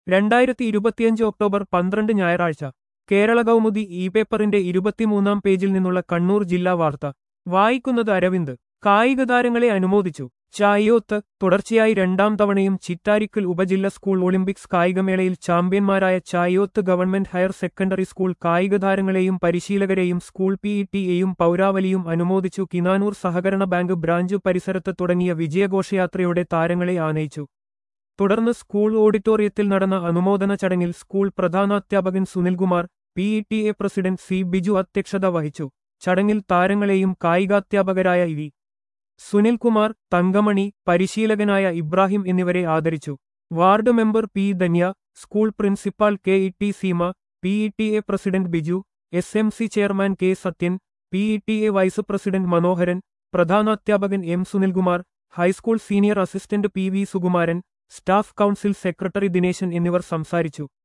രണ്ടായിരത്തി ഇരുപത്തിയഞ്ച് ഒക്ടോബർ പന്ത്രണ്ട് ഞായറാഴ്ച കേരള കൗമുദി ഇ പേപ്പറിന്റെ ഇരുപത്തിമൂന്നാം പേജിൽ നിന്നുള്ള കണ്ണൂർ ജില്ലാ വാർത്ത വായിക്കുന്നത് അരവിന്ദ് കായിക താരങ്ങളെ അനുമോദിച്ചു ചായോത്ത് തുടർച്ചയായി രണ്ടാം തവണയും ചിറ്റാരിക്കൽ ഉപജില്ല സ്കൂൾ ഒളിമ്പിക്സ് കായികമേളയിൽ ചാമ്പ്യന്മാരായ Chayoth government higher secondary school കായിക താരങ്ങളെയും പരിശീലകരെയും സ്കൂൾ പി ടിയെയും പൗരാവലിയും അനുമോദിച്ചു കിനാനൂർ സഹകരണ ബാങ്ക് ബ്രാഞ്ച് പരിസരത്ത് തുടങ്ങിയ വിജയഘോഷയാത്രയോടെ താരങ്ങളെ ആനയിച്ചു തുടർന്ന് സ്കൂൾ ഓഡിറ്റോറിയത്തിൽ നടന്ന അനുമോദന ചടങ്ങിൽ സ്കൂൾ പ്രധാനാധ്യാപകൻ Sunilkumar P T A president C Biju അധ്യക്ഷത വഹിച്ചു ചടങ്ങിൽ താരങ്ങളെയും കായികാധ്യാപകരായ ഇ വി സുനിൽകുമാർ തങ്കമണി പരിശീലകനായ ഇബ്രാഹിം എന്നിവരെ ആദരിച്ചു ward member P Dhanya school principal K E T Seema P E T A president Biju S M C chairman K Sathyan P E T A vice president Manoharan പ്രധാനാധ്യാപകൻ M Sunilkumar high school senior assistant P V Sukumaran staff council secretary Dineshan എന്നിവർ സംസാരിച്ചു